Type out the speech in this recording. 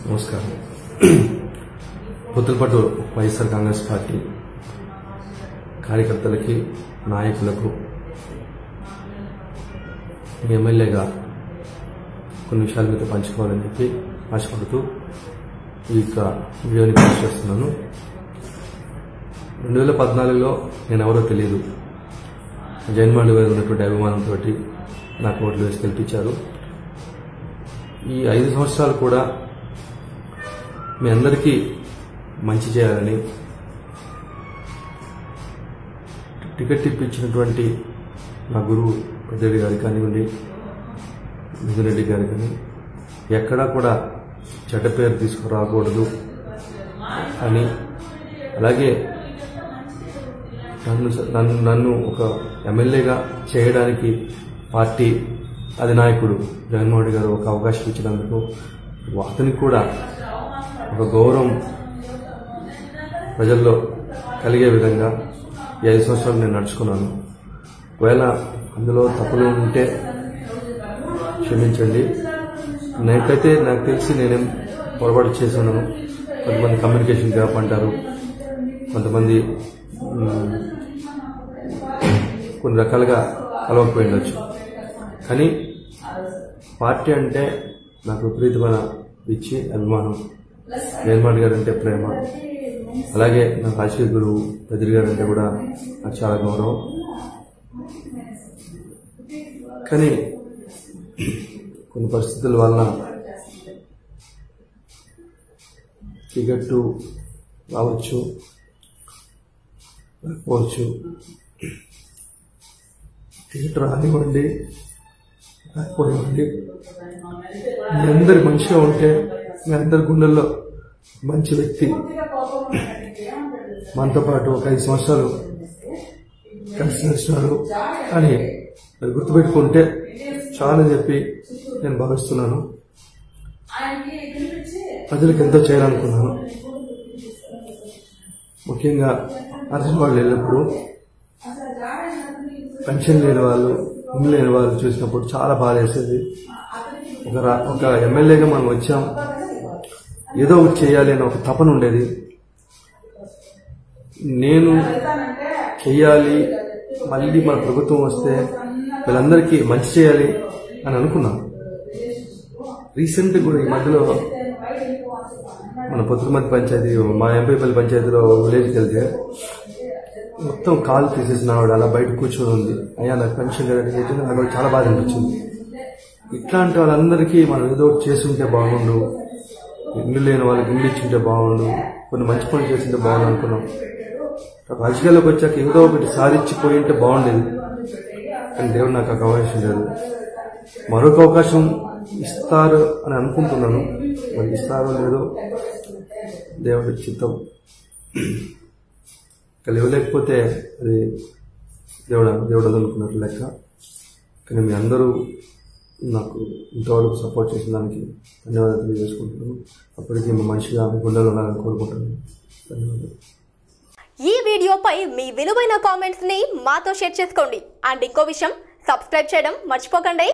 నమస్కారం పొత్తులపట్టు వైఎస్ఆర్ కాంగ్రెస్ పార్టీ కార్యకర్తలకి నాయకులకు మీ ఎమ్మెల్యేగా కొన్ని విషయాల మీద పంచుకోవాలని చెప్పి ఆశపడుతూ ఈ యొక్క వీడియోని పోస్ట్ చేస్తున్నాను రెండు వేల పద్నాలుగులో నేను ఎవరో తెలియదు జగన్మోహన్ గారు ఉన్నటువంటి అభిమానంతో నాకు ఓట్లు వేసి గెలిపించారు ఈ ఐదు సంవత్సరాలు కూడా మీ అందరికీ మంచి చేయాలని టికెట్ ఇప్పించినటువంటి నా గురువు పెద్దరెడ్డి గారికి కానివ్వండి మిథున్ రెడ్డి గారి కానీ ఎక్కడా కూడా చెడ్డ పేరు తీసుకురాకూడదు అని అలాగే నన్ను నన్ను నన్ను ఒక ఎమ్మెల్యేగా చేయడానికి పార్టీ అధినాయకుడు జగన్మోహన్ రెడ్డి గారు ఒక అవకాశం ఇచ్చినందుకు అతనికి కూడా ఒక గౌరవం ప్రజల్లో కలిగే విధంగా ఈ ఐదు సంవత్సరాలు నేను నడుచుకున్నాను ఒకవేళ అందులో తప్పులు ఉంటే క్షమించండి నాకైతే నాకు తెలిసి నేనేం పొరపాటు చేసి ఉన్నాను కొంతమంది కమ్యూనికేషన్ గ్యాప్ అంటారు కొంతమంది మ్, కొన్ని రకాలుగా కలవకపోయి ఉండొచ్చు కానీ పార్టీ అంటే నాకు విపరీతమైన ఇచ్చి అభిమానం జగన్మోహన్ గారు అంటే ప్రేమ అలాగే నా రాజకీయ గురువు పెద్దరి గారు అంటే కూడా నాకు చాలా గౌరవం కానీ కొన్ని పరిస్థితుల వలన టికెట్ రావచ్చు రాకపోవచ్చు టికెట్ రానివ్వండి రాకపోనివ్వండి మీ అందరి మంచిగా ఉంటే మీ అందరి గుండెల్లో మంచి వ్యక్తి మనతో పాటు ఒక ఐదు సంవత్సరాలు కలిసి నడిచినారు అని అది గుర్తుపెట్టుకుంటే చాలా చెప్పి నేను భావిస్తున్నాను ప్రజలకు ఎంతో చేయాలనుకున్నాను ముఖ్యంగా అర్జున్ వాళ్ళు వెళ్ళినప్పుడు పెన్షన్ లేని వాళ్ళు ఇల్లు లేని వాళ్ళు చూసినప్పుడు చాలా బాధ వేసేది ఒక రా- ఒక ఎమ్మెల్యేగా మనం వచ్చాం ఏదో ఒకటి చేయాలి అని ఒక తపన ఉండేది నేను చెయ్యాలి మళ్ళీ మన ప్రభుత్వం వస్తే వీళ్ళందరికీ మంచి చేయాలి అని అనుకున్నాను రీసెంట్ కూడా ఈ మధ్యలో మన పొత్తులమతి పంచాయతీ మా ఎంపీపల్లి పంచాయతీలో విలేజ్కి వెళ్తే మొత్తం కాలు తీసేసిన ఆవిడ అలా బయట కూర్చొని ఉంది అయ్యా నాకు పెన్షన్ లేదని చెప్పింది నాకు కూడా చాలా బాధ అనిపించింది ఇట్లాంటి వాళ్ళందరికీ మనం ఏదో ఒకటి చేస్తుంటే బాగుండు ఇల్లు లేని వాళ్ళకి ఇల్లు ఇచ్చింటే బాగుండు కొన్ని మంచి పనులు చేస్తుంటే బాగుండు అనుకున్నాం రాజకీయాల్లోకి వచ్చాక ఏదో ఒకటి సాధించిపోయి ఉంటే బాగుండేది కానీ దేవుడు నాకు ఒక అవకాశం లేదు మరొక అవకాశం ఇస్తారు అని అనుకుంటున్నాను మరి ఇస్తారో లేదో దేవుడి చిత్తం ఇక ఇవ్వలేకపోతే అది దేవుడు దేవుడు అనుకున్నట్లు లెక్క కానీ మీ అందరూ నాకు ఇంతవరకు సపోర్ట్ చేసిన దానికి ధన్యవాదాలు తెలియజేసుకుంటున్నాను అప్పటికి మీ మనిషిగా మీ గుండెలు ఉండాలని కోరుకుంటున్నాను ధన్యవాదాలు ఈ వీడియోపై మీ విలువైన కామెంట్స్ ని మాతో షేర్ చేసుకోండి అండ్ ఇంకో విషయం సబ్స్క్రైబ్ చేయడం మర్చిపోకండి